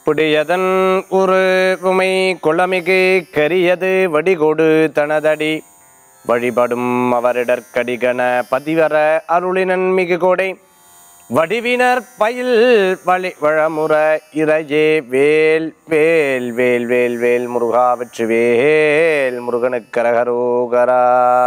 புடியதன் ஒரு உமை குளமிகு கரியது வடிகொடு தனதடி வழிபடும் அவரிடற்கடிகன பதிவர அருளினன் மிகு கொடை வடிவினர் பயில் வழி வழமுற இறையே வேல் வேல் வேல் வேல் வேல் முருகா வெற்றி வேல் முருகனுக்கரகரோகரா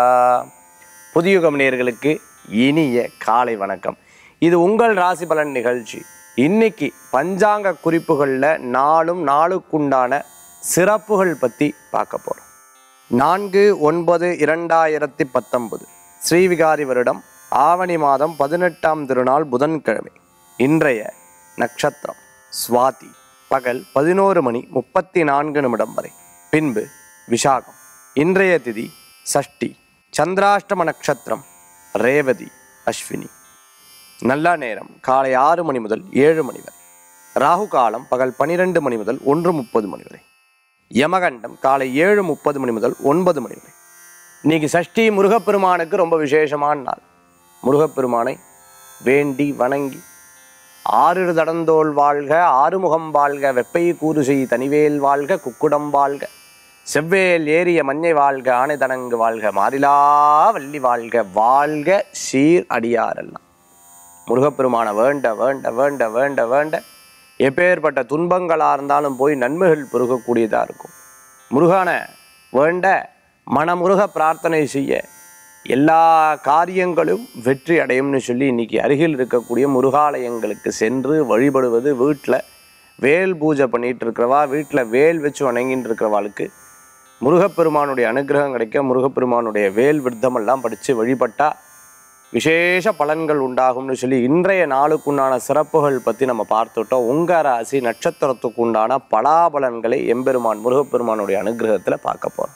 புதியுகம் நேயர்களுக்கு இனிய காலை வணக்கம் இது உங்கள் ராசி பலன் நிகழ்ச்சி இன்னைக்கு பஞ்சாங்க குறிப்புகளில் நாளும் நாளுக்குண்டான சிறப்புகள் பற்றி பார்க்க போகிறோம் நான்கு ஒன்பது இரண்டாயிரத்தி பத்தொன்பது ஸ்ரீவிகாரி வருடம் ஆவணி மாதம் பதினெட்டாம் திருநாள் புதன்கிழமை இன்றைய நட்சத்திரம் சுவாதி பகல் பதினோரு மணி முப்பத்தி நான்கு நிமிடம் வரை பின்பு விஷாகம் இன்றைய திதி சஷ்டி சந்திராஷ்டம நட்சத்திரம் ரேவதி அஸ்வினி நல்ல நேரம் காலை ஆறு மணி முதல் ஏழு மணி வரை ராகு காலம் பகல் பனிரெண்டு மணி முதல் ஒன்று முப்பது மணி வரை யமகண்டம் காலை ஏழு முப்பது மணி முதல் ஒன்பது மணி வரை இன்னைக்கு சஷ்டி முருகப்பெருமானுக்கு ரொம்ப விசேஷமான நாள் முருகப்பெருமானை வேண்டி வணங்கி ஆறு தடந்தோள் வாழ்க ஆறுமுகம் வாழ்க வெப்பை கூறு செய் தனிவேல் வாழ்க குக்குடம் வாழ்க செவ்வேல் ஏறிய மஞ்சை வாழ்க ஆணைதனங்கு வாழ்க மாறிலா வள்ளி வாழ்க வாழ்க சீர் அடியாரெல்லாம் முருகப்பெருமானை வேண்ட வேண்ட வேண்ட வேண்ட வேண்ட எப்பேற்பட்ட துன்பங்களாக இருந்தாலும் போய் நன்மைகள் பெருகக்கூடியதாக இருக்கும் முருகனை வேண்ட மனமுருக பிரார்த்தனை செய்ய எல்லா காரியங்களும் வெற்றி அடையும்னு சொல்லி இன்னைக்கு அருகில் இருக்கக்கூடிய முருகாலயங்களுக்கு சென்று வழிபடுவது வீட்டில் வேல் பூஜை பண்ணிட்டு இருக்கிறவா வீட்டில் வேல் வச்சு வணங்கிட்டு இருக்கிறவாளுக்கு முருகப்பெருமானுடைய அனுகிரகம் கிடைக்க முருகப்பெருமானுடைய வேல் விருத்தமெல்லாம் படித்து வழிபட்டா விசேஷ பலன்கள் உண்டாகும்னு சொல்லி இன்றைய நாளுக்குண்டான சிறப்புகள் பற்றி நம்ம பார்த்துட்டோம் உங்க ராசி நட்சத்திரத்துக்கு உண்டான பலாபலன்களை எம்பெருமான் முருகப்பெருமானுடைய அனுகிரகத்தில் பார்க்க போகிறோம்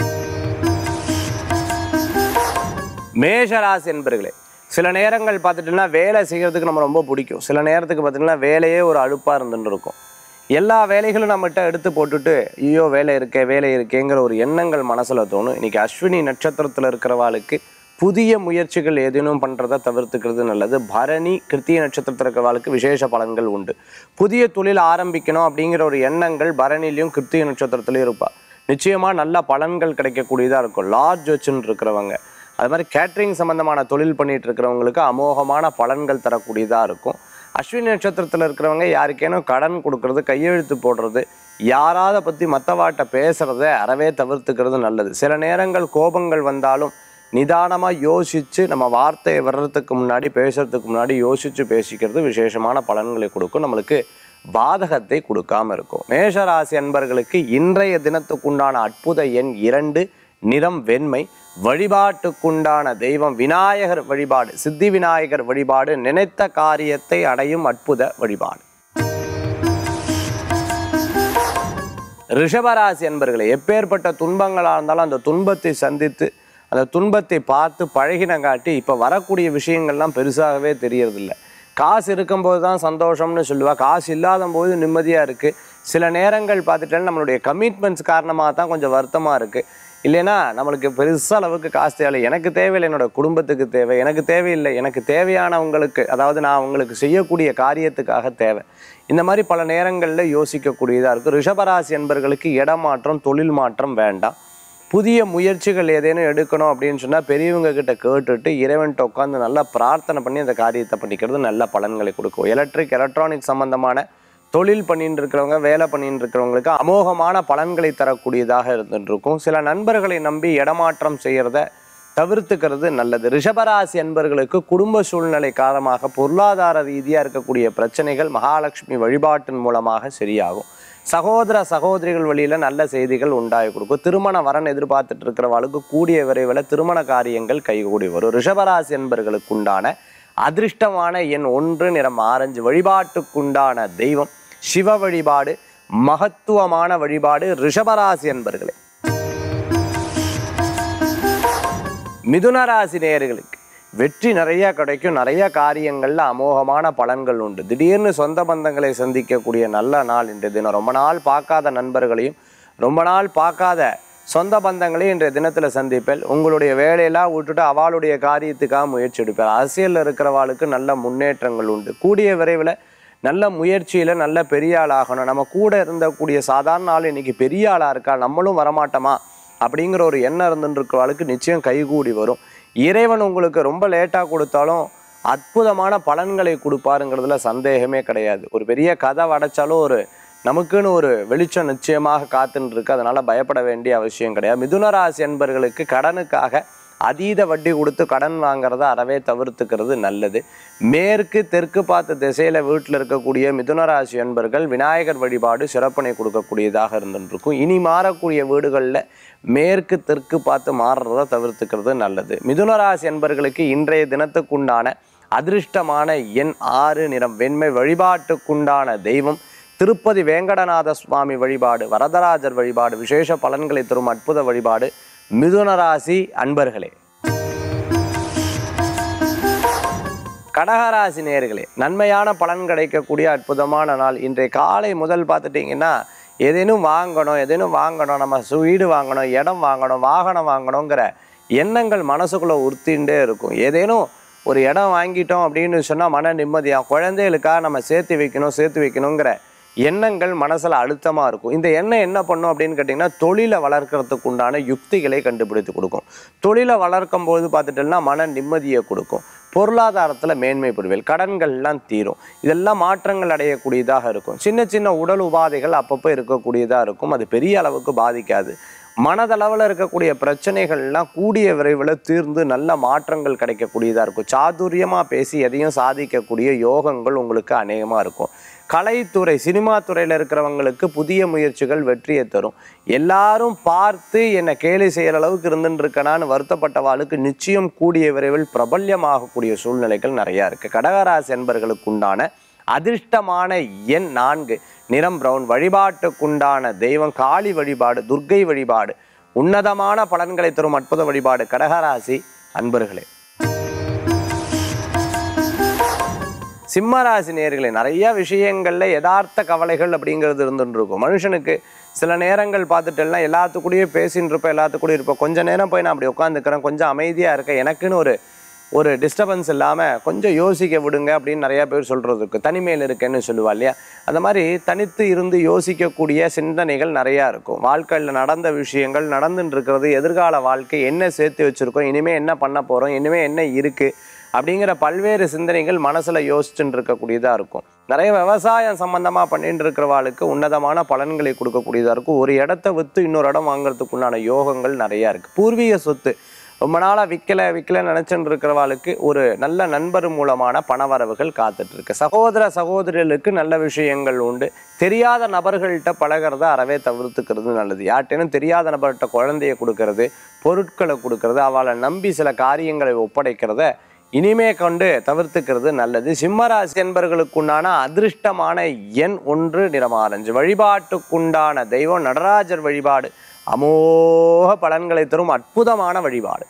மேஷராசி என்பர்களே சில நேரங்கள் பார்த்துட்டோம்னா வேலை செய்கிறதுக்கு நம்ம ரொம்ப பிடிக்கும் சில நேரத்துக்கு பார்த்திங்கன்னா வேலையே ஒரு அழுப்பாக இருந்துட்டு இருக்கும் எல்லா வேலைகளும் நம்மகிட்ட எடுத்து போட்டுட்டு ஐயோ வேலை இருக்கே வேலை இருக்கேங்கிற ஒரு எண்ணங்கள் மனசில் தோணும் இன்னைக்கு அஸ்வினி நட்சத்திரத்தில் இருக்கிறவாளுக்கு புதிய முயற்சிகள் ஏதேனும் பண்ணுறதை தவிர்த்துக்கிறது நல்லது பரணி கிருத்திய நட்சத்திரத்தில் இருக்கிறவாளுக்கு விசேஷ பலன்கள் உண்டு புதிய தொழில் ஆரம்பிக்கணும் அப்படிங்கிற ஒரு எண்ணங்கள் பரணிலையும் கிருத்திய நட்சத்திரத்துலையும் இருப்பா நிச்சயமாக நல்ல பலன்கள் கிடைக்கக்கூடியதாக இருக்கும் லார்ஜ் வச்சுன்னு இருக்கிறவங்க அது மாதிரி கேட்ரிங் சம்மந்தமான தொழில் பண்ணிட்டு இருக்கிறவங்களுக்கு அமோகமான பலன்கள் தரக்கூடியதாக இருக்கும் அஸ்வினி நட்சத்திரத்தில் இருக்கிறவங்க யாருக்கேனும் கடன் கொடுக்கறது கையெழுத்து போடுறது யாராவது பற்றி மற்றவாட்ட பேசுகிறத அறவே தவிர்த்துக்கிறது நல்லது சில நேரங்கள் கோபங்கள் வந்தாலும் நிதானமாக யோசித்து நம்ம வார்த்தையை வர்றதுக்கு முன்னாடி பேசுறதுக்கு முன்னாடி யோசித்து பேசிக்கிறது விசேஷமான பலன்களை கொடுக்கும் நம்மளுக்கு பாதகத்தை கொடுக்காம இருக்கும் மேஷராசி அன்பர்களுக்கு இன்றைய தினத்துக்குண்டான அற்புத எண் இரண்டு நிறம் வெண்மை வழிபாட்டுக்குண்டான தெய்வம் விநாயகர் வழிபாடு சித்தி விநாயகர் வழிபாடு நினைத்த காரியத்தை அடையும் அற்புத வழிபாடு ரிஷபராசி என்பர்களே எப்பேற்பட்ட துன்பங்களாக இருந்தாலும் அந்த துன்பத்தை சந்தித்து அந்த துன்பத்தை பார்த்து பழகினங்காட்டி இப்போ வரக்கூடிய விஷயங்கள்லாம் பெருசாகவே தெரியறதில்ல காசு இருக்கும்போது தான் சந்தோஷம்னு சொல்லுவா காசு இல்லாத போது நிம்மதியாக இருக்குது சில நேரங்கள் பார்த்துட்டேன்னா நம்மளுடைய கமிட்மெண்ட்ஸ் காரணமாக தான் கொஞ்சம் வருத்தமாக இருக்குது இல்லைன்னா நம்மளுக்கு பெருசாக அளவுக்கு காசு தேவையில்லை எனக்கு தேவையில்லை என்னோட குடும்பத்துக்கு தேவை எனக்கு தேவையில்லை எனக்கு தேவையானவங்களுக்கு அதாவது நான் அவங்களுக்கு செய்யக்கூடிய காரியத்துக்காக தேவை இந்த மாதிரி பல நேரங்களில் யோசிக்கக்கூடியதாக இருக்கும் ரிஷபராசி என்பர்களுக்கு இடமாற்றம் தொழில் மாற்றம் வேண்டாம் புதிய முயற்சிகள் ஏதேனும் எடுக்கணும் அப்படின்னு சொன்னால் பெரியவங்க கிட்ட கேட்டுட்டு இறைவன்கிட்ட உட்காந்து நல்லா பிரார்த்தனை பண்ணி அந்த காரியத்தை பண்ணிக்கிறது நல்ல பலன்களை கொடுக்கும் எலக்ட்ரிக் எலக்ட்ரானிக் சம்பந்தமான தொழில் பண்ணிட்டு இருக்கிறவங்க வேலை பண்ணிட்டு இருக்கிறவங்களுக்கு அமோகமான பலன்களை தரக்கூடியதாக இருந்துட்டு இருக்கும் சில நண்பர்களை நம்பி இடமாற்றம் செய்கிறத தவிர்த்துக்கிறது நல்லது ரிஷபராசி என்பர்களுக்கு குடும்ப சூழ்நிலை காரணமாக பொருளாதார ரீதியாக இருக்கக்கூடிய பிரச்சனைகள் மகாலட்சுமி வழிபாட்டின் மூலமாக சரியாகும் சகோதர சகோதரிகள் வழியில் நல்ல செய்திகள் உண்டாகி கொடுக்கும் திருமண வரன் எதிர்பார்த்துட்டு இருக்கிறவளுக்கு கூடிய விரைவில் திருமண காரியங்கள் கைகூடி வரும் ரிஷபராசி என்பர்களுக்கு உண்டான அதிர்ஷ்டமான எண் ஒன்று நிறம் ஆரஞ்சு வழிபாட்டுக்குண்டான தெய்வம் சிவ வழிபாடு மகத்துவமான வழிபாடு ரிஷபராசி என்பர்களே மிதுன ராசி நேயர்களுக்கு வெற்றி நிறைய கிடைக்கும் நிறைய காரியங்கள்ல அமோகமான பலன்கள் உண்டு திடீர்னு சொந்த பந்தங்களை சந்திக்கக்கூடிய நல்ல நாள் இன்றைய தினம் ரொம்ப நாள் பார்க்காத நண்பர்களையும் ரொம்ப நாள் பார்க்காத சொந்த பந்தங்களையும் இன்றைய தினத்தில் சந்திப்பேன் உங்களுடைய வேலையெல்லாம் விட்டுட்டு அவளுடைய காரியத்துக்காக முயற்சி எடுப்பேன் அரசியலில் இருக்கிறவாளுக்கு நல்ல முன்னேற்றங்கள் உண்டு கூடிய விரைவில் நல்ல முயற்சியில் நல்ல பெரிய ஆள் ஆகணும் நம்ம கூட இருந்தக்கூடிய சாதாரண ஆள் இன்னைக்கு பெரிய ஆளாக இருக்கா நம்மளும் வரமாட்டோமா அப்படிங்கிற ஒரு எண்ணம் இருந்துட்டு இருக்கிறவளுக்கு நிச்சயம் கைகூடி வரும் இறைவன் உங்களுக்கு ரொம்ப லேட்டாக கொடுத்தாலும் அற்புதமான பலன்களை கொடுப்பாருங்கிறதுல சந்தேகமே கிடையாது ஒரு பெரிய கதை அடைச்சாலும் ஒரு நமக்குன்னு ஒரு வெளிச்சம் நிச்சயமாக காத்துன்னு இருக்கு அதனால பயப்பட வேண்டிய அவசியம் கிடையாது மிதுன ராசி என்பர்களுக்கு கடனுக்காக அதீத வட்டி கொடுத்து கடன் வாங்குறத அறவே தவிர்த்துக்கிறது நல்லது மேற்கு தெற்கு பார்த்த திசையில வீட்டில் இருக்கக்கூடிய மிதுன ராசி என்பர்கள் விநாயகர் வழிபாடு சிறப்பினை கொடுக்கக்கூடியதாக இருந்துருக்கும் இனி மாறக்கூடிய வீடுகளில் மேற்கு தெற்கு பார்த்து மாறுறத தவிர்த்துக்கிறது நல்லது மிதுன ராசி என்பர்களுக்கு இன்றைய தினத்துக்குண்டான அதிர்ஷ்டமான எண் ஆறு நிறம் வெண்மை வழிபாட்டுக்குண்டான தெய்வம் திருப்பதி வேங்கடநாத சுவாமி வழிபாடு வரதராஜர் வழிபாடு விசேஷ பலன்களை தரும் அற்புத வழிபாடு மிதுன ராசி அன்பர்களே கடகராசி நேர்களே நன்மையான பலன் கிடைக்கக்கூடிய அற்புதமான நாள் இன்றைய காலை முதல் பார்த்துட்டிங்கன்னா ஏதேனும் வாங்கணும் ஏதேனும் வாங்கணும் நம்ம சு- வீடு வாங்கணும் இடம் வாங்கணும் வாகனம் வாங்கணுங்கிற எண்ணங்கள் மனசுக்குள்ளே உறுத்திண்டே இருக்கும் ஏதேனும் ஒரு இடம் வாங்கிட்டோம் அப்படின்னு சொன்னால் மன நிம்மதியாக குழந்தைகளுக்காக நம்ம சேர்த்து வைக்கணும் சேர்த்து வைக்கணுங்கிற எண்ணங்கள் மனசில் அழுத்தமாக இருக்கும் இந்த எண்ணம் என்ன பண்ணும் அப்படின்னு கேட்டிங்கன்னா தொழிலை வளர்க்கறதுக்கு உண்டான யுக்திகளை கண்டுபிடித்து கொடுக்கும் தொழிலை வளர்க்கும் போது பார்த்துட்டோம்னா மன நிம்மதியை கொடுக்கும் பொருளாதாரத்தில் மேன்மை பெறுவேல் கடன்கள்லாம் தீரும் இதெல்லாம் மாற்றங்கள் அடையக்கூடியதாக இருக்கும் சின்ன சின்ன உடல் உபாதைகள் அப்பப்போ இருக்கக்கூடியதாக இருக்கும் அது பெரிய அளவுக்கு பாதிக்காது மனதளவில் இருக்கக்கூடிய பிரச்சனைகள்லாம் கூடிய விரைவில் தீர்ந்து நல்ல மாற்றங்கள் கிடைக்கக்கூடியதாக இருக்கும் சாதுரியமாக பேசி எதையும் சாதிக்கக்கூடிய யோகங்கள் உங்களுக்கு அநேகமாக இருக்கும் கலைத்துறை சினிமா துறையில் இருக்கிறவங்களுக்கு புதிய முயற்சிகள் வெற்றியை தரும் எல்லாரும் பார்த்து என்னை கேலி செய்கிற அளவுக்கு இருந்துட்டு இருக்கனான்னு வருத்தப்பட்டவாளுக்கு நிச்சயம் கூடிய விரைவில் பிரபல்யமாகக்கூடிய சூழ்நிலைகள் நிறையா இருக்குது கடகராசி என்பர்களுக்கு உண்டான அதிர்ஷ்டமான எண் நான்கு நிறம் பிரவுன் வழிபாட்டுக்குண்டான தெய்வம் காளி வழிபாடு துர்க்கை வழிபாடு உன்னதமான பலன்களை தரும் அற்புத வழிபாடு கடகராசி அன்பர்களே சிம்மராசி நேர்களே நிறைய விஷயங்கள்ல யதார்த்த கவலைகள் அப்படிங்கிறது இருந்துட்டு இருக்கும் மனுஷனுக்கு சில நேரங்கள் பார்த்துட்டேன்னா எல்லாத்துக்கூடயே பேசின்னு இருப்பேன் எல்லாத்துக்கூடயும் இருப்பேன் கொஞ்ச நேரம் போய் நான் அப்படி உட்காந்துக்கிறேன் கொஞ்சம் அமைதியாக இருக்கேன் எனக்குன்னு ஒரு ஒரு டிஸ்டர்பன்ஸ் இல்லாமல் கொஞ்சம் யோசிக்க விடுங்க அப்படின்னு நிறையா பேர் சொல்கிறது இருக்கு தனிமையில் இருக்கேன்னு சொல்லுவா இல்லையா அந்த மாதிரி தனித்து இருந்து யோசிக்கக்கூடிய சிந்தனைகள் நிறையா இருக்கும் வாழ்க்கையில் நடந்த விஷயங்கள் நடந்துட்டு இருக்கிறது எதிர்கால வாழ்க்கை என்ன சேர்த்து வச்சுருக்கோம் இனிமேல் என்ன பண்ண போகிறோம் இனிமேல் என்ன இருக்குது அப்படிங்கிற பல்வேறு சிந்தனைகள் மனசில் யோசிச்சுட்டு இருக்கக்கூடியதாக இருக்கும் நிறைய விவசாயம் சம்மந்தமாக பண்ணிட்டு இருக்கிறவாளுக்கு உன்னதமான பலன்களை கொடுக்கக்கூடியதாக இருக்கும் ஒரு இடத்த விற்று இன்னொரு இடம் வாங்குறதுக்கு உண்டான யோகங்கள் நிறையா இருக்குது பூர்வீக சொத்து ரொம்ப நாளாக விற்கல விற்கல நினச்சிட்டு இருக்கிறவாளுக்கு ஒரு நல்ல நண்பர் மூலமான பணவரவுகள் காத்துட்டு இருக்கு சகோதர சகோதரிகளுக்கு நல்ல விஷயங்கள் உண்டு தெரியாத நபர்கள்ட்ட பழகிறத அறவே தவிர்த்துக்கிறது நல்லது யார்ட்டேனும் தெரியாத நபர்கிட்ட குழந்தைய கொடுக்கறது பொருட்களை கொடுக்கறது அவளை நம்பி சில காரியங்களை ஒப்படைக்கிறத இனிமே கொண்டு தவிர்த்துக்கிறது நல்லது சிம்மராசி என்பர்களுக்குண்டான அதிர்ஷ்டமான எண் ஒன்று நிறமாரஞ்சு வழிபாட்டுக்குண்டான தெய்வம் நடராஜர் வழிபாடு அமோக பலன்களை தரும் அற்புதமான வழிபாடு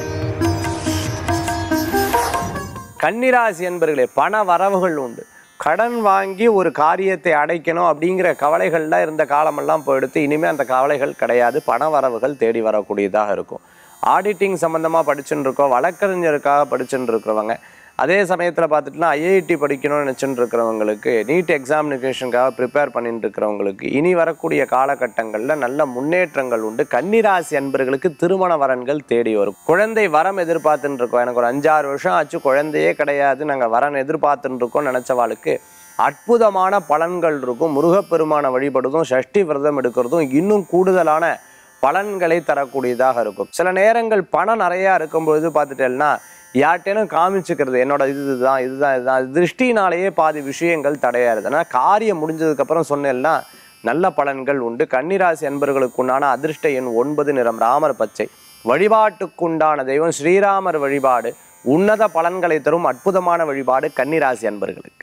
கன்னிராசி என்பர்களே பண வரவுகள் உண்டு கடன் வாங்கி ஒரு காரியத்தை அடைக்கணும் அப்படிங்கிற கவலைகள்லாம் இருந்த காலமெல்லாம் போயிடுத்து இனிமேல் அந்த கவலைகள் கிடையாது பண வரவுகள் தேடி வரக்கூடியதாக இருக்கும் ஆடிட்டிங் சம்மந்தமாக படிச்சுட்டு இருக்கோம் வழக்கறிஞருக்காக படிச்சுட்டு இருக்கிறவங்க அதே சமயத்தில் பார்த்துட்டுனா ஐஐடி படிக்கணும்னு நினச்சிட்டு இருக்கிறவங்களுக்கு நீட் எக்ஸாமினேஷனுக்காக ப்ரிப்பேர் பண்ணிட்டு இருக்கிறவங்களுக்கு இனி வரக்கூடிய காலகட்டங்களில் நல்ல முன்னேற்றங்கள் உண்டு கன்னிராசி அன்பர்களுக்கு திருமண வரன்கள் தேடி வரும் குழந்தை வரம் எதிர்பார்த்துட்டு இருக்கோம் எனக்கு ஒரு அஞ்சாறு வருஷம் ஆச்சு குழந்தையே கிடையாது நாங்கள் வரன் எதிர்பார்த்துட்டு இருக்கோம் நினச்சவாளுக்கு அற்புதமான பலன்கள் இருக்கும் முருகப்பெருமான வழிபடுறதும் சஷ்டி விரதம் எடுக்கிறதும் இன்னும் கூடுதலான பலன்களை தரக்கூடியதாக இருக்கும் சில நேரங்கள் பணம் நிறையா இருக்கும்பொழுது பார்த்துட்டேன்னா யார்ட்டேனும் காமிச்சுக்கிறது என்னோட இதுதான் இதுதான் இதுதான் திருஷ்டினாலேயே பாதி விஷயங்கள் தடையாருது ஆனால் காரியம் முடிஞ்சதுக்கப்புறம் சொன்னேன்னா நல்ல பலன்கள் உண்டு கன்னிராசி அன்பர்களுக்குண்டான அதிர்ஷ்ட எண் ஒன்பது நிறம் ராமர் பச்சை வழிபாட்டுக்குண்டான தெய்வம் ஸ்ரீராமர் வழிபாடு உன்னத பலன்களை தரும் அற்புதமான வழிபாடு கன்னிராசி அன்பர்களுக்கு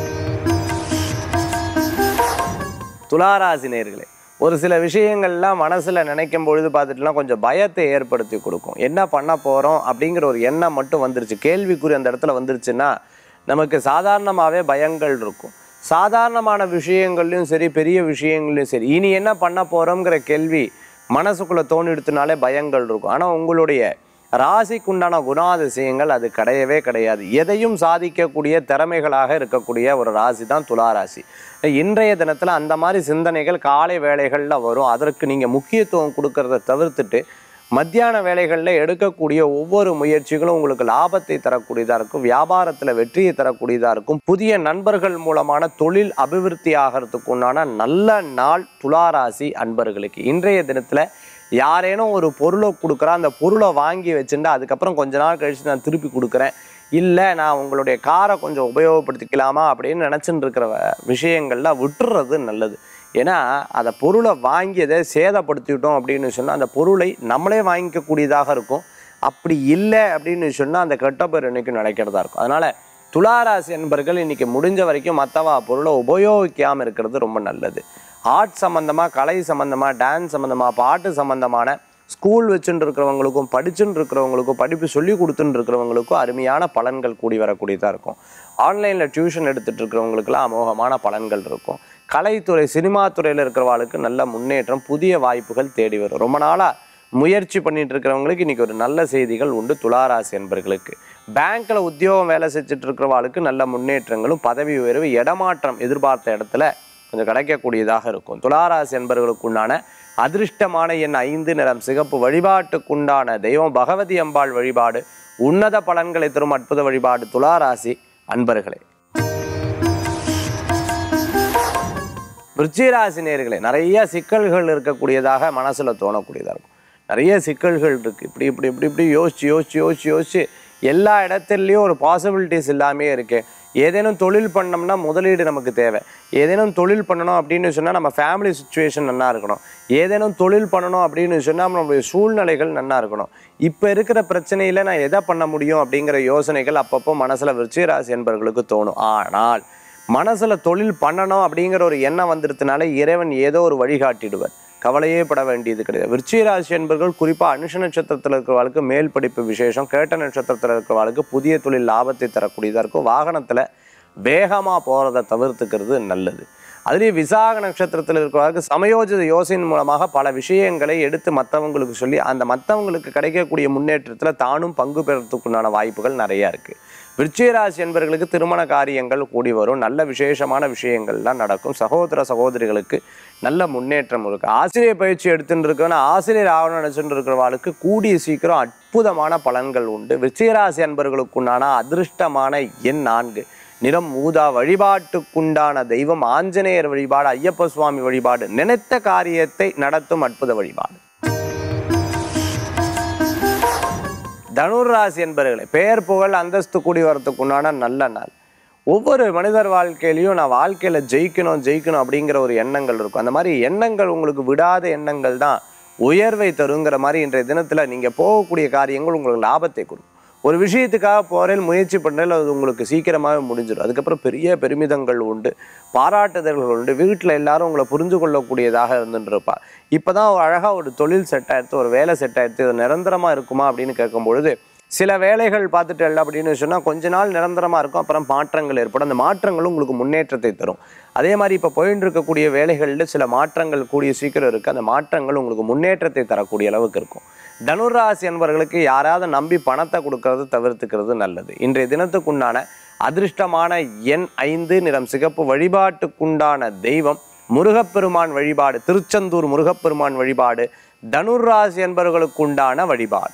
துளாராசி நேர்களே ஒரு சில விஷயங்கள்லாம் மனசில் நினைக்கும் பொழுது பார்த்துட்டுலாம் கொஞ்சம் பயத்தை ஏற்படுத்தி கொடுக்கும் என்ன பண்ண போகிறோம் அப்படிங்கிற ஒரு எண்ணம் மட்டும் வந்துருச்சு கேள்விக்குறி அந்த இடத்துல வந்துருச்சுன்னா நமக்கு சாதாரணமாகவே பயங்கள் இருக்கும் சாதாரணமான விஷயங்கள்லையும் சரி பெரிய விஷயங்கள்லையும் சரி இனி என்ன பண்ண போகிறோங்கிற கேள்வி மனசுக்குள்ளே தோணிடுத்துனாலே பயங்கள் இருக்கும் ஆனால் உங்களுடைய ராசிக்குண்டான குணாதிசயங்கள் அது கிடையவே கிடையாது எதையும் சாதிக்கக்கூடிய திறமைகளாக இருக்கக்கூடிய ஒரு ராசி தான் துலா ராசி இன்றைய தினத்தில் அந்த மாதிரி சிந்தனைகள் காலை வேளைகளில் வரும் அதற்கு நீங்கள் முக்கியத்துவம் கொடுக்கறத தவிர்த்துட்டு மத்தியான வேலைகளில் எடுக்கக்கூடிய ஒவ்வொரு முயற்சிகளும் உங்களுக்கு லாபத்தை தரக்கூடியதாக இருக்கும் வியாபாரத்தில் வெற்றியை தரக்கூடியதாக இருக்கும் புதிய நண்பர்கள் மூலமான தொழில் அபிவிருத்தி ஆகிறதுக்கு உண்டான நல்ல நாள் துளாராசி அன்பர்களுக்கு இன்றைய தினத்தில் யாரேனும் ஒரு பொருளை கொடுக்குறா அந்த பொருளை வாங்கி வச்சுட்டு அதுக்கப்புறம் கொஞ்ச நாள் கழித்து நான் திருப்பி கொடுக்குறேன் இல்லை நான் உங்களுடைய காரை கொஞ்சம் உபயோகப்படுத்திக்கலாமா அப்படின்னு நினச்சிட்டு இருக்கிற விஷயங்கள்லாம் விட்டுறது நல்லது ஏன்னா அந்த பொருளை வாங்கியதை சேதப்படுத்திவிட்டோம் அப்படின்னு சொன்னால் அந்த பொருளை நம்மளே வாங்கிக்கக்கூடியதாக இருக்கும் அப்படி இல்லை அப்படின்னு சொன்னால் அந்த கெட்ட பேர் இன்னைக்கு நடக்கிறதா இருக்கும் அதனால் துளாராசி என்பர்கள் இன்னைக்கு முடிஞ்ச வரைக்கும் மற்றவா பொருளை உபயோகிக்காமல் இருக்கிறது ரொம்ப நல்லது ஆர்ட் சம்மந்தமாக கலை சம்மந்தமாக டான்ஸ் சம்மந்தமாக பாட்டு சம்மந்தமான ஸ்கூல் வச்சுட்டு இருக்கிறவங்களுக்கும் படிச்சுட்டு இருக்கிறவங்களுக்கும் படிப்பு சொல்லி கொடுத்துட்டு இருக்கிறவங்களுக்கும் அருமையான பலன்கள் கூடி வரக்கூடியதாக இருக்கும் ஆன்லைனில் டியூஷன் எடுத்துகிட்டு இருக்கிறவங்களுக்குலாம் அமோகமான பலன்கள் இருக்கும் கலைத்துறை சினிமா துறையில் இருக்கிறவங்களுக்கு நல்ல முன்னேற்றம் புதிய வாய்ப்புகள் தேடி வரும் ரொம்ப நாளாக முயற்சி பண்ணிட்டு இருக்கிறவங்களுக்கு இன்னைக்கு ஒரு நல்ல செய்திகள் உண்டு துளாராசி என்பர்களுக்கு பேங்க்ல உத்தியோகம் வேலை செஞ்சுட்டு இருக்கிறவங்களுக்கு நல்ல முன்னேற்றங்களும் பதவி உயர்வு இடமாற்றம் எதிர்பார்த்த இடத்துல கொஞ்சம் கிடைக்கக்கூடியதாக இருக்கும் துளாராசி என்பவர்களுக்கு உண்டான அதிர்ஷ்டமான எண் ஐந்து நிறம் சிகப்பு வழிபாட்டுக்குண்டான தெய்வம் பகவதி அம்பாள் வழிபாடு உன்னத பலன்களை தரும் அற்புத வழிபாடு துளாராசி அன்பர்களே விருச்சிகராசி நேர்களே நிறைய சிக்கல்கள் இருக்கக்கூடியதாக மனசுல தோணக்கூடியதாக இருக்கும் நிறைய சிக்கல்கள் இருக்கு இப்படி இப்படி இப்படி இப்படி யோசிச்சு யோசிச்சு யோசிச்சு யோசிச்சு எல்லா இடத்துலையும் ஒரு பாசிபிலிட்டிஸ் இல்லாமே இருக்கு ஏதேனும் தொழில் பண்ணோம்னா முதலீடு நமக்கு தேவை ஏதேனும் தொழில் பண்ணணும் அப்படின்னு சொன்னால் நம்ம ஃபேமிலி சுச்சுவேஷன் நல்லா இருக்கணும் ஏதேனும் தொழில் பண்ணணும் அப்படின்னு சொன்னால் நம்மளுடைய சூழ்நிலைகள் நல்லா இருக்கணும் இப்போ இருக்கிற பிரச்சனையில் நான் எதை பண்ண முடியும் அப்படிங்கிற யோசனைகள் அப்பப்போ மனசில் விருச்சிகராசி என்பவர்களுக்கு தோணும் ஆனால் மனசில் தொழில் பண்ணணும் அப்படிங்கிற ஒரு எண்ணம் வந்துடுறதுனால இறைவன் ஏதோ ஒரு வழிகாட்டிடுவார் கவலையே பட வேண்டியது கிடையாது விருச்சிகராசி என்பர்கள் குறிப்பாக அனுஷ நட்சத்திரத்தில் இருக்கிறவர்களுக்கு மேல் படிப்பு விசேஷம் கேட்ட நட்சத்திரத்தில் இருக்கிறவர்களுக்கு புதிய தொழில் லாபத்தை தரக்கூடியதாக இருக்கும் வாகனத்தில் வேகமாக போகிறத தவிர்த்துக்கிறது நல்லது அதுலேயும் விசாக நட்சத்திரத்தில் இருக்கிறவர்களுக்கு சமயோஜித யோசனையின் மூலமாக பல விஷயங்களை எடுத்து மற்றவங்களுக்கு சொல்லி அந்த மற்றவங்களுக்கு கிடைக்கக்கூடிய முன்னேற்றத்தில் தானும் பங்கு பெறத்துக்குண்டான வாய்ப்புகள் நிறையா இருக்குது விருச்சிகராசி என்பவர்களுக்கு திருமண காரியங்கள் கூடி வரும் நல்ல விசேஷமான விஷயங்கள்லாம் நடக்கும் சகோதர சகோதரிகளுக்கு நல்ல முன்னேற்றம் இருக்கு ஆசிரியர் பயிற்சி எடுத்துட்டு இருக்கவன ஆசிரியர் ஆவணம் நினைச்சுட்டு இருக்கிறவாளுக்கு கூடிய சீக்கிரம் அற்புதமான பலன்கள் உண்டு விருச்சிகராசி அன்பர்களுக்குண்டான அதிர்ஷ்டமான எண் நான்கு நிறம் ஊதா வழிபாட்டுக்குண்டான தெய்வம் ஆஞ்சநேயர் வழிபாடு ஐயப்ப சுவாமி வழிபாடு நினைத்த காரியத்தை நடத்தும் அற்புத வழிபாடு தனுர் ராசி என்பவர்களே பெயர் புகழ் அந்தஸ்து கூடி வரத்துக்கு உண்டான நல்ல நாள் ஒவ்வொரு மனிதர் வாழ்க்கையிலையும் நான் வாழ்க்கையில் ஜெயிக்கணும் ஜெயிக்கணும் அப்படிங்கிற ஒரு எண்ணங்கள் இருக்கும் அந்த மாதிரி எண்ணங்கள் உங்களுக்கு விடாத எண்ணங்கள் தான் உயர்வை தருங்கிற மாதிரி இன்றைய தினத்தில் நீங்கள் போகக்கூடிய காரியங்கள் உங்களுக்கு லாபத்தை கொடுக்கும் ஒரு விஷயத்துக்காக போகிறேன் முயற்சி பண்ணுறேன் அது உங்களுக்கு சீக்கிரமாகவே முடிஞ்சிடும் அதுக்கப்புறம் பெரிய பெருமிதங்கள் உண்டு பாராட்டுதல்கள் உண்டு வீட்டில் எல்லாரும் உங்களை புரிஞ்சு கொள்ளக்கூடியதாக இருந்துட்டு இருப்பா இப்போ தான் அழகாக ஒரு தொழில் செட் ஆயிடுத்து ஒரு வேலை செட் ஆயிடுத்து இது நிரந்தரமாக இருக்குமா அப்படின்னு கேட்கும் பொழுது சில வேலைகள் பார்த்துட்டு இல்லை அப்படின்னு சொன்னால் கொஞ்ச நாள் நிரந்தரமாக இருக்கும் அப்புறம் மாற்றங்கள் ஏற்படும் அந்த மாற்றங்களும் உங்களுக்கு முன்னேற்றத்தை தரும் அதே மாதிரி இப்போ போயின்னு இருக்கக்கூடிய வேலைகளில் சில மாற்றங்கள் கூடிய சீக்கிரம் இருக்குது அந்த மாற்றங்கள் உங்களுக்கு முன்னேற்றத்தை தரக்கூடிய அளவுக்கு இருக்கும் தனுராசி என்பவர்களுக்கு யாராவது நம்பி பணத்தை கொடுக்கறது தவிர்த்துக்கிறது நல்லது இன்றைய தினத்துக்குண்டான அதிர்ஷ்டமான எண் ஐந்து நிறம் சிகப்பு வழிபாட்டுக்குண்டான தெய்வம் முருகப்பெருமான் வழிபாடு திருச்செந்தூர் முருகப்பெருமான் வழிபாடு தனுராசி என்பவர்களுக்குண்டான வழிபாடு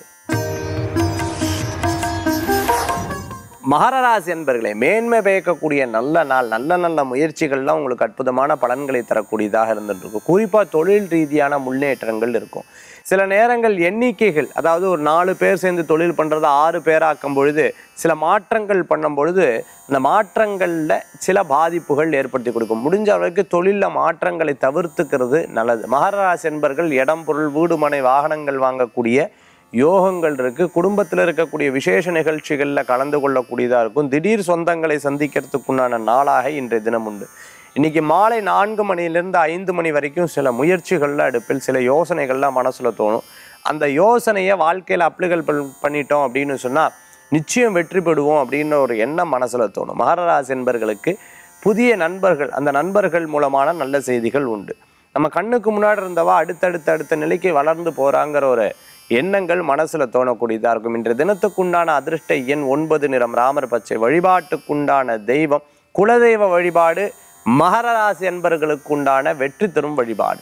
மகரராசி என்பர்களே மேன்மை பயக்கக்கூடிய நல்ல நாள் நல்ல நல்ல முயற்சிகள்லாம் உங்களுக்கு அற்புதமான பலன்களை தரக்கூடியதாக இருந்துட்டு இருக்கும் குறிப்பாக தொழில் ரீதியான முன்னேற்றங்கள் இருக்கும் சில நேரங்கள் எண்ணிக்கைகள் அதாவது ஒரு நாலு பேர் சேர்ந்து தொழில் பண்ணுறதை ஆறு பேராக்கும் பொழுது சில மாற்றங்கள் பண்ணும் பொழுது அந்த மாற்றங்களில் சில பாதிப்புகள் ஏற்படுத்தி கொடுக்கும் முடிஞ்ச அளவுக்கு தொழிலில் மாற்றங்களை தவிர்த்துக்கிறது நல்லது மகராசி என்பர்கள் இடம் பொருள் வீடு மனை வாகனங்கள் வாங்கக்கூடிய யோகங்கள் இருக்கு குடும்பத்தில் இருக்கக்கூடிய விசேஷ நிகழ்ச்சிகளில் கலந்து கொள்ளக்கூடியதாக இருக்கும் திடீர் சொந்தங்களை சந்திக்கிறதுக்குண்டான நாளாக இன்றைய தினம் உண்டு இன்னைக்கு மாலை நான்கு மணியிலிருந்து ஐந்து மணி வரைக்கும் சில முயற்சிகள்லாம் எடுப்பில் சில யோசனைகள்லாம் மனசுல தோணும் அந்த யோசனையை வாழ்க்கையில் அப்ளிகல் பண்ணிட்டோம் அப்படின்னு சொன்னால் நிச்சயம் வெற்றி பெறுவோம் அப்படின்னு ஒரு எண்ணம் மனசுல தோணும் மகரராசி என்பர்களுக்கு புதிய நண்பர்கள் அந்த நண்பர்கள் மூலமான நல்ல செய்திகள் உண்டு நம்ம கண்ணுக்கு முன்னாடி இருந்தவா அடுத்தடுத்த அடுத்த நிலைக்கு வளர்ந்து போறாங்கிற ஒரு எண்ணங்கள் மனசுல தோணக்கூடியதா இருக்கும் இன்று தினத்துக்குண்டான அதிர்ஷ்ட எண் ஒன்பது நிறம் ராமர் பச்சை வழிபாட்டுக்குண்டான தெய்வம் குலதெய்வ வழிபாடு மகர ராசி என்பர்களுக்கு உண்டான வெற்றி தரும் வழிபாடு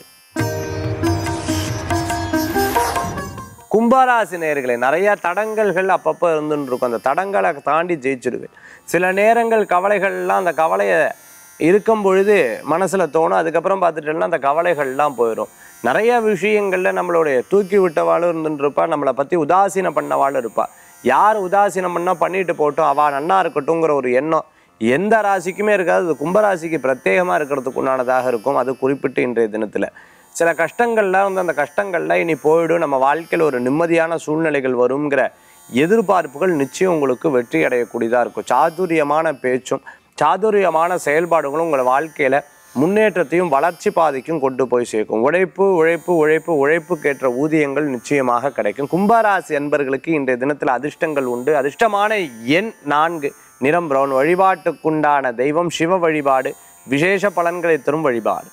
கும்பராசி நேர்களே நிறைய தடங்கல்கள் அப்பப்போ இருந்துன்னு இருக்கும் அந்த தடங்களை தாண்டி ஜெயிச்சிடுவேன் சில நேரங்கள் கவலைகள்லாம் அந்த கவலையை இருக்கும் பொழுது மனசில் தோணும் அதுக்கப்புறம் பார்த்துட்டோம்னா அந்த கவலைகள்லாம் போயிடும் நிறைய விஷயங்களில் நம்மளுடைய தூக்கி விட்டவாளும் இருந்துட்டு இருப்பா நம்மளை பற்றி உதாசீனம் பண்ணவாளும் இருப்பா யார் உதாசீனம் பண்ணால் பண்ணிட்டு போட்டோம் அவள் நன்னா இருக்கட்டும்ங்கிற ஒரு எண்ணம் எந்த ராசிக்குமே இருக்காது அது கும்பராசிக்கு பிரத்யேகமாக இருக்கிறதுக்கு உண்டானதாக இருக்கும் அது குறிப்பிட்டு இன்றைய தினத்தில் சில கஷ்டங்கள்லாம் வந்து அந்த கஷ்டங்கள்லாம் இனி போயிடும் நம்ம வாழ்க்கையில் ஒரு நிம்மதியான சூழ்நிலைகள் வருங்கிற எதிர்பார்ப்புகள் நிச்சயம் உங்களுக்கு வெற்றி அடையக்கூடியதாக இருக்கும் சாதுரியமான பேச்சும் சாதுரியமான செயல்பாடுகளும் உங்கள் வாழ்க்கையில் முன்னேற்றத்தையும் வளர்ச்சி பாதைக்கும் கொண்டு போய் சேர்க்கும் உழைப்பு உழைப்பு உழைப்பு உழைப்புக்கேற்ற ஊதியங்கள் நிச்சயமாக கிடைக்கும் கும்பராசி என்பர்களுக்கு இன்றைய தினத்தில் அதிர்ஷ்டங்கள் உண்டு அதிர்ஷ்டமான எண் நான்கு நிறம் பிரவுன் வழிபாட்டுக்குண்டான தெய்வம் சிவ வழிபாடு விசேஷ பலன்களை தரும் வழிபாடு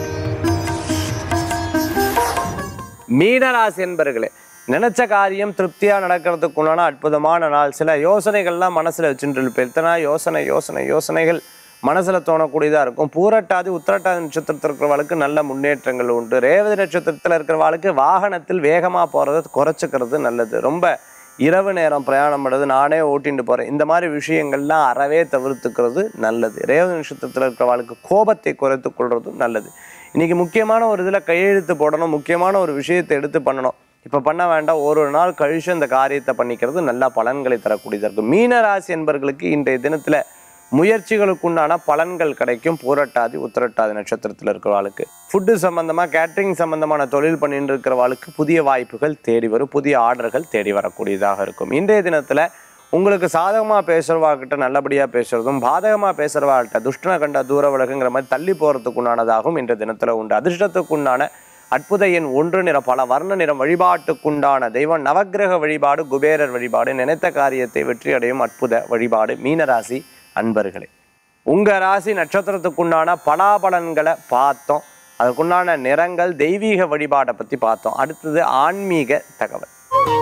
மீனராசி என்பர்களே நினைச்ச காரியம் திருப்தியா நடக்கிறதுக்குண்டான அற்புதமான நாள் சில யோசனைகள்லாம் மனசுல வச்சுட்டு இருப்பேன் எத்தனை யோசனை யோசனை யோசனைகள் மனசுல தோணக்கூடியதா இருக்கும் பூரட்டாதி உத்திரட்டாதி நட்சத்திரத்தில் இருக்கிறவளுக்கு நல்ல முன்னேற்றங்கள் உண்டு ரேவதி நட்சத்திரத்தில் இருக்கிறவளுக்கு வாகனத்தில் வேகமா போறதை குறைச்சிக்கிறது நல்லது ரொம்ப இரவு நேரம் பிரயாணம் பண்ணுறது நானே ஓட்டிட்டு போறேன் இந்த மாதிரி விஷயங்கள்லாம் அறவே தவிர்த்துக்கிறது நல்லது ரேவதி நட்சத்திரத்தில் இருக்கிறவளுக்கு கோபத்தை குறைத்துக் கொள்றதும் நல்லது இன்னைக்கு முக்கியமான ஒரு இதில் கையெழுத்து போடணும் முக்கியமான ஒரு விஷயத்தை எடுத்து பண்ணணும் இப்போ பண்ண வேண்டாம் ஒரு நாள் கழிச்சு அந்த காரியத்தை பண்ணிக்கிறது நல்ல பலன்களை தரக்கூடியதாக இருக்கும் மீன ராசி என்பவர்களுக்கு இன்றைய தினத்தில் முயற்சிகளுக்குண்டான பலன்கள் கிடைக்கும் பூரட்டாதி உத்திரட்டாதி நட்சத்திரத்தில் இருக்கிறவாளுக்கு ஃபுட்டு சம்பந்தமாக கேட்ரிங் சம்பந்தமான தொழில் பண்ணிட்டு இருக்கிறவாளுக்கு புதிய வாய்ப்புகள் தேடி வரும் புதிய ஆர்டர்கள் தேடி வரக்கூடியதாக இருக்கும் இன்றைய தினத்தில் உங்களுக்கு சாதகமாக பேசுகிறவாக்கிட்ட நல்லபடியாக பேசுகிறதும் பாதகமாக பேசுகிறவாக்கிட்ட துஷ்டனை கண்ட தூர விலகுங்கிற மாதிரி தள்ளி போகிறதுக்குண்டானதாகவும் இன்றைய தினத்தில் உண்டு அதிர்ஷ்டத்துக்குண்டான அற்புத எண் ஒன்று நிறம் பல வர்ண நிறம் வழிபாட்டுக்குண்டான தெய்வம் நவக்கிரக வழிபாடு குபேரர் வழிபாடு நினைத்த காரியத்தை வெற்றி அடையும் அற்புத வழிபாடு மீனராசி அன்பர்களே உங்க ராசி நட்சத்திரத்துக்குண்டான பலாபலன்களை பார்த்தோம் அதுக்குண்டான நிறங்கள் தெய்வீக வழிபாடை பத்தி பார்த்தோம் அடுத்தது ஆன்மீக தகவல்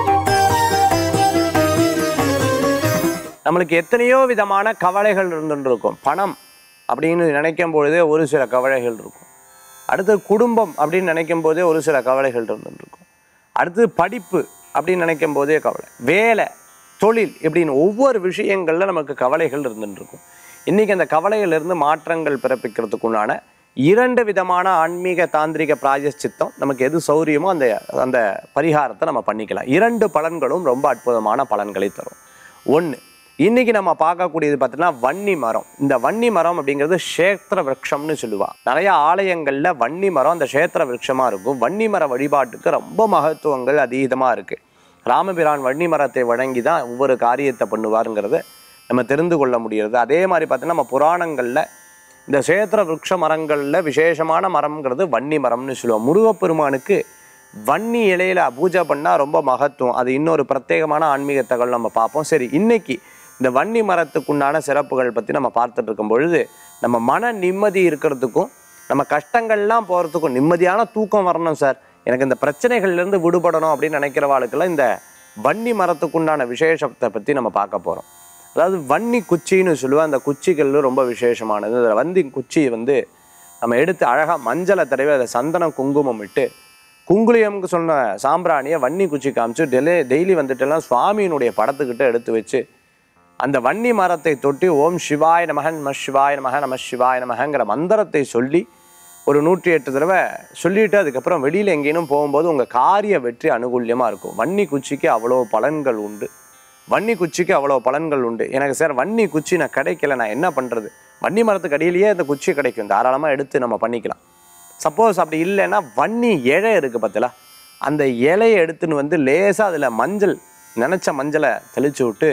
நம்மளுக்கு எத்தனையோ விதமான கவலைகள் இருந்துட்டு இருக்கும் பணம் அப்படின்னு நினைக்கும் பொழுதே ஒரு சில கவலைகள் இருக்கும் அடுத்தது குடும்பம் அப்படின்னு நினைக்கும் போதே ஒரு சில கவலைகள் இருந்துட்டு இருக்கும் அடுத்தது படிப்பு அப்படின்னு நினைக்கும் போதே கவலை வேலை தொழில் இப்படின்னு ஒவ்வொரு விஷயங்கள்ல நமக்கு கவலைகள் இருந்துட்டு இருக்கும் இன்னைக்கு அந்த கவலையிலிருந்து மாற்றங்கள் பிறப்பிக்கிறதுக்குண்டான இரண்டு விதமான ஆன்மீக தாந்திரிக பிராயச்சித்தம் நமக்கு எது சௌரியமோ அந்த அந்த பரிகாரத்தை நம்ம பண்ணிக்கலாம் இரண்டு பலன்களும் ரொம்ப அற்புதமான பலன்களை தரும் ஒன்று இன்னைக்கு நம்ம பார்க்கக்கூடியது பார்த்தீங்கன்னா வன்னி மரம் இந்த வன்னி மரம் அப்படிங்கிறது க்ஷேத்திர விரக்ஷம்னு சொல்லுவா நிறைய ஆலயங்கள்ல வன்னி மரம் அந்த க்ஷேத்திர விரக்ஷமா இருக்கும் வன்னி மர வழிபாட்டுக்கு ரொம்ப மகத்துவங்கள் அதீதமா இருக்கு ராமபிரான் வன்னி மரத்தை வழங்கி தான் ஒவ்வொரு காரியத்தை பண்ணுவாருங்கிறத நம்ம தெரிந்து கொள்ள முடிகிறது அதே மாதிரி பார்த்தீங்கன்னா நம்ம புராணங்கள்ல இந்த க்ஷேத்திர விருட்ச மரங்கள்ல விசேஷமான மரம்ங்கிறது வன்னி மரம்னு சொல்லுவோம் முருகப்பெருமானுக்கு வன்னி இலையில பூஜை பண்ணா ரொம்ப மகத்துவம் அது இன்னொரு பிரத்யேகமான ஆன்மீக தகவல் நம்ம பார்ப்போம் சரி இன்னைக்கு இந்த வன்னி மரத்துக்குண்டான சிறப்புகள் பத்தி நம்ம பார்த்துட்டு இருக்கும் பொழுது நம்ம மன நிம்மதி இருக்கிறதுக்கும் நம்ம கஷ்டங்கள்லாம் போகிறதுக்கும் நிம்மதியான தூக்கம் வரணும் சார் எனக்கு இந்த பிரச்சனைகள்லேருந்து விடுபடணும் அப்படின்னு நினைக்கிறவாளுக்கெல்லாம் இந்த வன்னி மரத்துக்குண்டான விசேஷத்தை பற்றி நம்ம பார்க்க போகிறோம் அதாவது வன்னி குச்சின்னு சொல்லுவோம் அந்த குச்சிகள் ரொம்ப விசேஷமானது அதில் வந்தி குச்சி வந்து நம்ம எடுத்து அழகாக மஞ்சளை தடவி அதில் சந்தனம் குங்குமம் இட்டு குங்குளியம்க்கு சொன்ன சாம்பிராணியை வன்னி குச்சி காமிச்சு டெய்லி டெய்லி வந்துட்டுலாம் சுவாமியினுடைய படத்துக்கிட்ட எடுத்து வச்சு அந்த வன்னி மரத்தை தொட்டி ஓம் சிவாய நமகன் நம சிவாய நமக நம சிவாய நமகங்கிற மந்திரத்தை சொல்லி ஒரு நூற்றி எட்டு தடவை சொல்லிட்டு அதுக்கப்புறம் வெளியில் எங்கேனும் போகும்போது உங்கள் காரிய வெற்றி அனுகூல்யமாக இருக்கும் வன்னி குச்சிக்கு அவ்வளோ பலன்கள் உண்டு வன்னி குச்சிக்கு அவ்வளோ பலன்கள் உண்டு எனக்கு சார் வன்னி குச்சி நான் கிடைக்கல நான் என்ன பண்ணுறது வன்னி மரத்துக்கு அடியிலேயே அந்த குச்சி கிடைக்கும் தாராளமாக எடுத்து நம்ம பண்ணிக்கலாம் சப்போஸ் அப்படி இல்லைன்னா வன்னி இலை இருக்குது பார்த்தல அந்த இலையை எடுத்துன்னு வந்து லேசாக அதில் மஞ்சள் நினச்ச மஞ்சளை தெளிச்சு விட்டு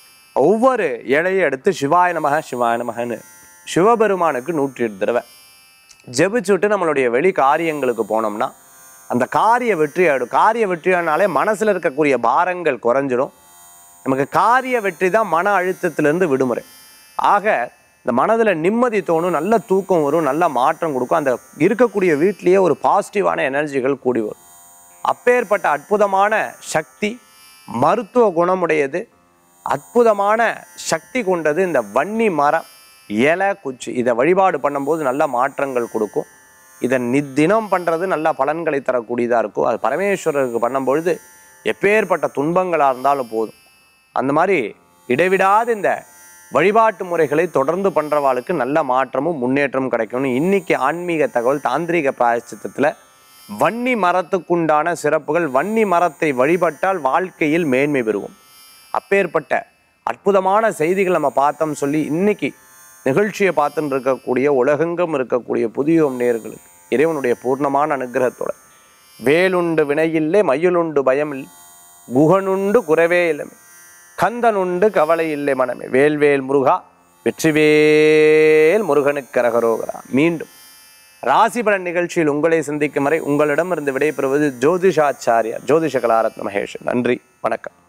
ஒவ்வொரு இலையை எடுத்து சிவாய நமக சிவாய நமகன்னு சிவபெருமானுக்கு நூற்றி எட்டு தடவை ஜெபிச்சு விட்டு நம்மளுடைய வெளி காரியங்களுக்கு போனோம்னா அந்த காரிய வெற்றி ஆகிடும் காரிய வெற்றியானாலே மனசில் இருக்கக்கூடிய பாரங்கள் குறைஞ்சிடும் நமக்கு காரிய வெற்றி தான் மன அழுத்தத்திலேருந்து விடுமுறை ஆக இந்த மனதில் நிம்மதி தோணும் நல்ல தூக்கம் வரும் நல்ல மாற்றம் கொடுக்கும் அந்த இருக்கக்கூடிய வீட்லேயே ஒரு பாசிட்டிவான எனர்ஜிகள் கூடி வரும் அப்பேற்பட்ட அற்புதமான சக்தி மருத்துவ குணமுடையது அற்புதமான சக்தி கொண்டது இந்த வன்னி மரம் இலை குச்சி இதை வழிபாடு பண்ணும்போது நல்ல மாற்றங்கள் கொடுக்கும் இதை நித்தினம் பண்ணுறது நல்ல பலன்களை தரக்கூடியதாக இருக்கும் அது பரமேஸ்வரருக்கு பண்ணும்பொழுது எப்பேற்பட்ட துன்பங்களாக இருந்தாலும் போதும் அந்த மாதிரி இடைவிடாத இந்த வழிபாட்டு முறைகளை தொடர்ந்து பண்ணுறவாளுக்கு நல்ல மாற்றமும் முன்னேற்றமும் கிடைக்கும்னு இன்னைக்கு ஆன்மீக தகவல் தாந்திரிக பிராயச்சித்தத்தில் வன்னி மரத்துக்குண்டான சிறப்புகள் வன்னி மரத்தை வழிபட்டால் வாழ்க்கையில் மேன்மை பெறுவோம் அப்பேற்பட்ட அற்புதமான செய்திகள் நம்ம பார்த்தோம் சொல்லி இன்னைக்கு நிகழ்ச்சியை பார்த்துட்டு இருக்கக்கூடிய உலகெங்கும் இருக்கக்கூடிய புதிய நேர்களுக்கு இறைவனுடைய பூர்ணமான அனுகிரகத்தோட வேலுண்டு வினையில்லை மயிலுண்டு பயமில்லை குகனுண்டு குறவே இளமை கந்தனுண்டு கவலை இல்லை மனமே வேல்வேல் முருகா வெற்றிவேல் முருகனுக்கு கரகரோகரா மீண்டும் ராசிபலன் நிகழ்ச்சியில் உங்களை சந்திக்கும் வரை உங்களிடமிருந்து விடைபெறுவது ஜோதிஷாச்சாரியா ஜோதிஷ கலாரத்ன மகேஷ் நன்றி வணக்கம்